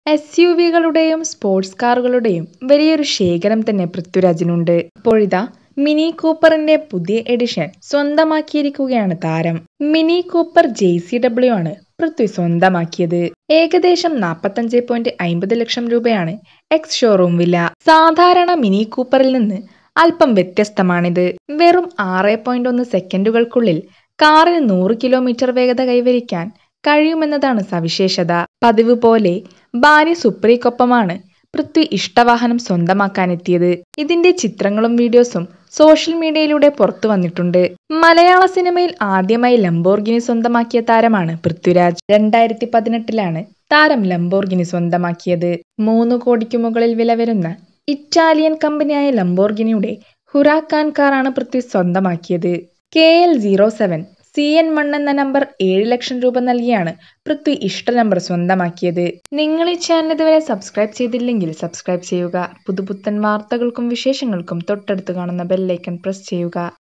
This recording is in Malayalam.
എസ് യു വികളുടെയും സ്പോർട്സ് കാറുകളുടെയും വലിയൊരു ശേഖരം തന്നെ പൃഥ്വിരാജിനുണ്ട്. ഇപ്പോഴിതാ മിനി കൂപ്പറിന്റെ പുതിയ എഡിഷൻ സ്വന്തമാക്കിയിരിക്കുകയാണ് താരം. മിനി കൂപ്പർ ജെയ്സി ഡബ്ല്യു ആണ് പൃഥ്വി സ്വന്തമാക്കിയത്. ഏകദേശം നാൽപ്പത്തഞ്ചേ പോയിന്റ് അയ്മ്പത് ലക്ഷം രൂപയാണ് എക്സ് ഷോറൂം വില. സാധാരണ മിനി കൂപ്പറിൽ നിന്ന് അല്പം വ്യത്യസ്തമാണിത്. വെറും ആറേ പോയിന്റ് ഒന്ന് സെക്കൻഡുകൾക്കുള്ളിൽ കാറിന് നൂറ് കിലോമീറ്റർ വേഗത കൈവരിക്കാൻ കഴിയുമെന്നതാണ് സവിശേഷത. പതിവ് പോലെ ഭാര്യ സുപ്രിയയ്ക്കൊപ്പമാണ് പൃഥ്വി ഇഷ്ടവാഹനം സ്വന്തമാക്കാനെത്തിയത്. ഇതിന്റെ ചിത്രങ്ങളും വീഡിയോസും സോഷ്യൽ മീഡിയയിലൂടെ പുറത്തുവന്നിട്ടുണ്ട്. മലയാള സിനിമയിൽ ആദ്യമായി ലംബോർഗിനി സ്വന്തമാക്കിയ താരമാണ് പൃഥ്വിരാജ്. രണ്ടായിരത്തി പതിനെട്ടിലാണ് താരം ലംബോർഗിനി സ്വന്തമാക്കിയത്. മൂന്ന് കോടിക്കു മുകളിൽ വില വരുന്ന ഇറ്റാലിയൻ കമ്പനിയായ ലംബോർഗിനിയുടെ ഹുറാക്കാൻ കാറാണ് പൃഥ്വി സ്വന്തമാക്കിയത്. K L zero seven C N one എന്ന നമ്പർ ഏഴ് ലക്ഷം രൂപ നൽകിയാണ് പൃഥ്വി ഇഷ്ട നമ്പർ സ്വന്തമാക്കിയത്. നിങ്ങളീ ചാനൽ ഇതുവരെ സബ്സ്ക്രൈബ് ചെയ്തില്ലെങ്കിൽ സബ്സ്ക്രൈബ് ചെയ്യുക. പുതുപുത്തൻ വാർത്തകൾക്കും വിശേഷങ്ങൾക്കും തൊട്ടടുത്ത് കാണുന്ന ബെല്ലൈക്കൺ പ്രസ് ചെയ്യുക.